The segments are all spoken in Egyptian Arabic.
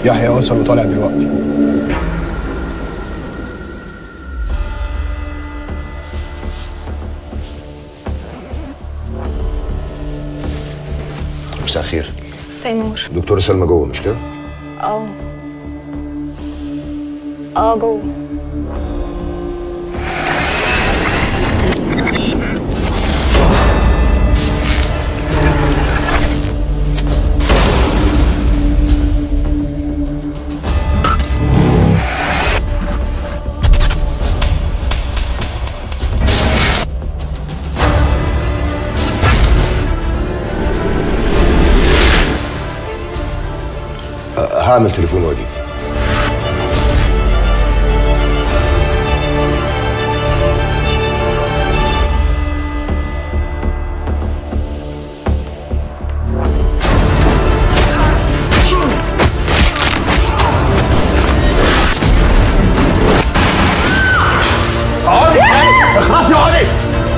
يحيى وصل وطالع دلوقتي مساء الخير مساء النور دكتور سلمى جوه مش كده؟ اه اه جوه أه، هعمل تليفون واجي اقعدي اخلصي اقعدي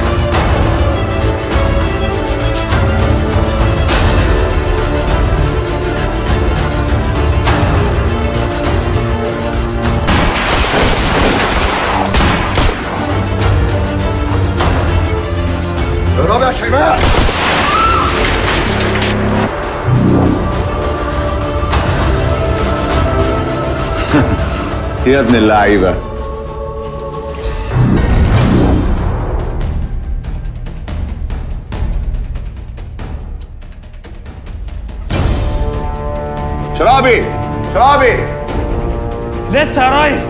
اهربي يا شيماء يا ابن اللعيبه شرابي شرابي لسه يا ريس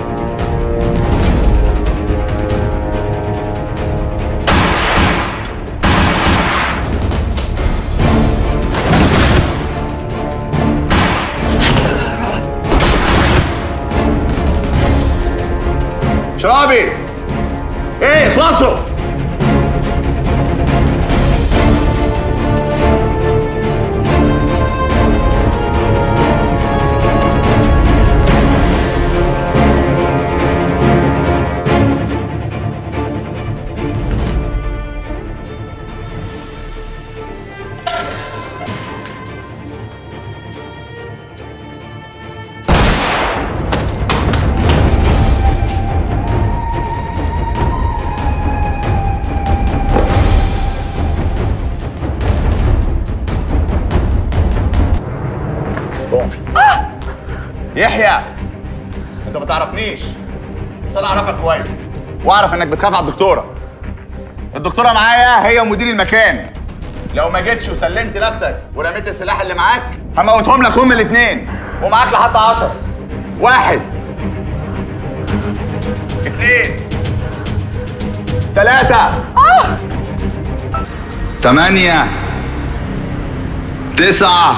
شرابي ايه اخلصوا اقفي يحيى انت ما تعرفنيش بس انا اعرفك كويس واعرف انك بتخاف على الدكتوره الدكتوره معايا هي مدير المكان لو ما جيتش وسلمت نفسك ورميت السلاح اللي معاك هموتهم لك هم الاثنين ومعاك لحد عشرة واحد اثنين ثلاثة ثمانية تسعة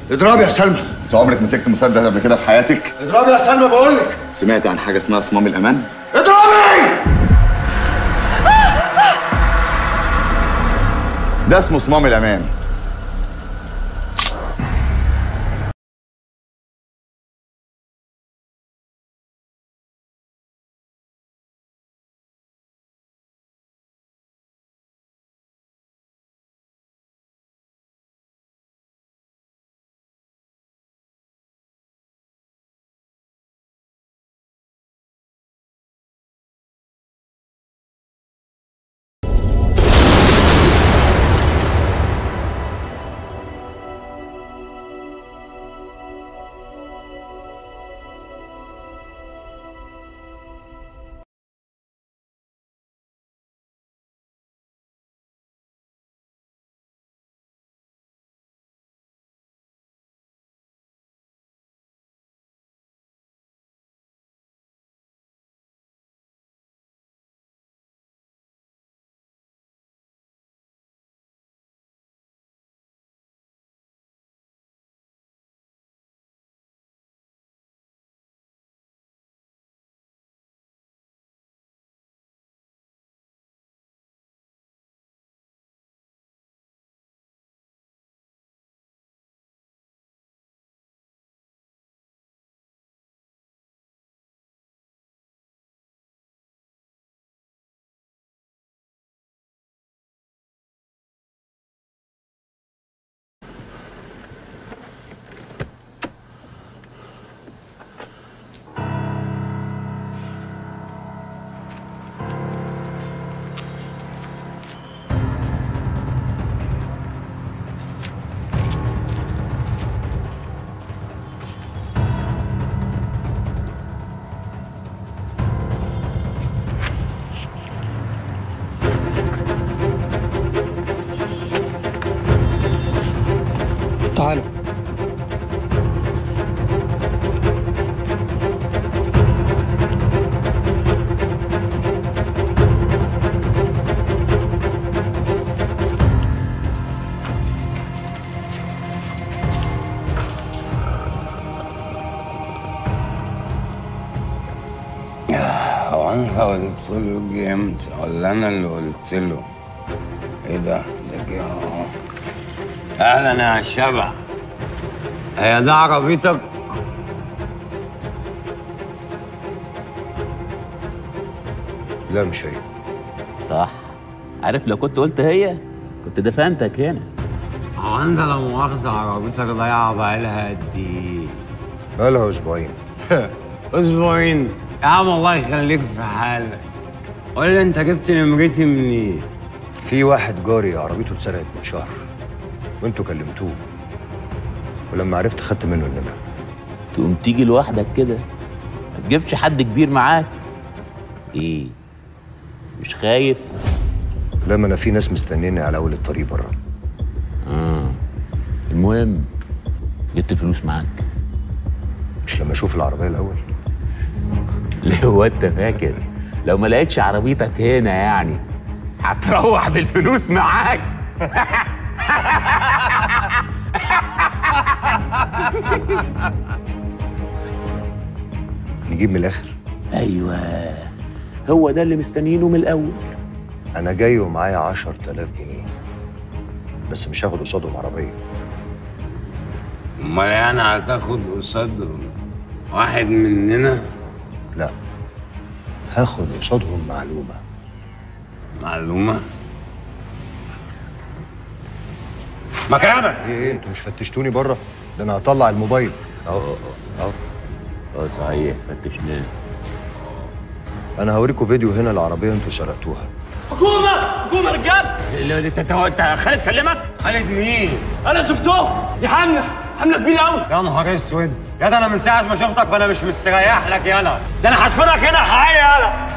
اضربي يا سلمى انت عمرك مسكت مسدس قبل كده في حياتك اضربي يا سلمى بقول لك سمعت عن حاجه اسمها صمام الامان اضربي ده اسمه صمام الامان تعالوا هو انت قلت له جه امتى ولا انا اللي قلت له ايه ده ده جه اهو اهلا يا شبع هي ده عربيتك لا مش هي صح عارف لو كنت قلت هي كنت دفنتك هنا هو انت لا مؤاخذة عربيتك ضايعة بقالها قد ايه؟ بقالها اسبوعين اسبوعين يا عم الله يخليك في حالك قول لي انت جبت نمرتي منين؟ في واحد جاري عربيته اتسرقت من شهر وانتوا كلمتوه ولما عرفت خدت منه النمرة تقوم تيجي لوحدك كده ما تجيبش حد كبير معاك ايه مش خايف لما انا في ناس مستنيني على اول الطريق بره المهم جبت الفلوس معاك مش لما اشوف العربيه الاول ليه هو انت فاكر لو ما لقيتش عربيتك هنا يعني هتروح بالفلوس معاك نجيب من الاخر ايوه هو ده اللي مستنيينه من الاول انا جاي ومعايا 10000 جنيه بس مش هاخد قصادهم عربيه امال يعني هتاخد قصادهم واحد مننا لا هاخد قصادهم معلومه معلومة مكانك ايه ايه انتوا مش فتشتوني بره ده انا هطلع الموبايل اهو اهو اه صحيح فتشناه انا هوريكم فيديو هنا العربيه انتوا سرقتوها حكومة حكومة رجال انت انت خالد كلمك خالد مين؟ انا شفتهم دي حملة حملة كبيرة قوي يا نهار اسود يا ده انا من ساعة ما شفتك وانا مش مستريح لك يالا ده انا هدفنك هنا حي يالا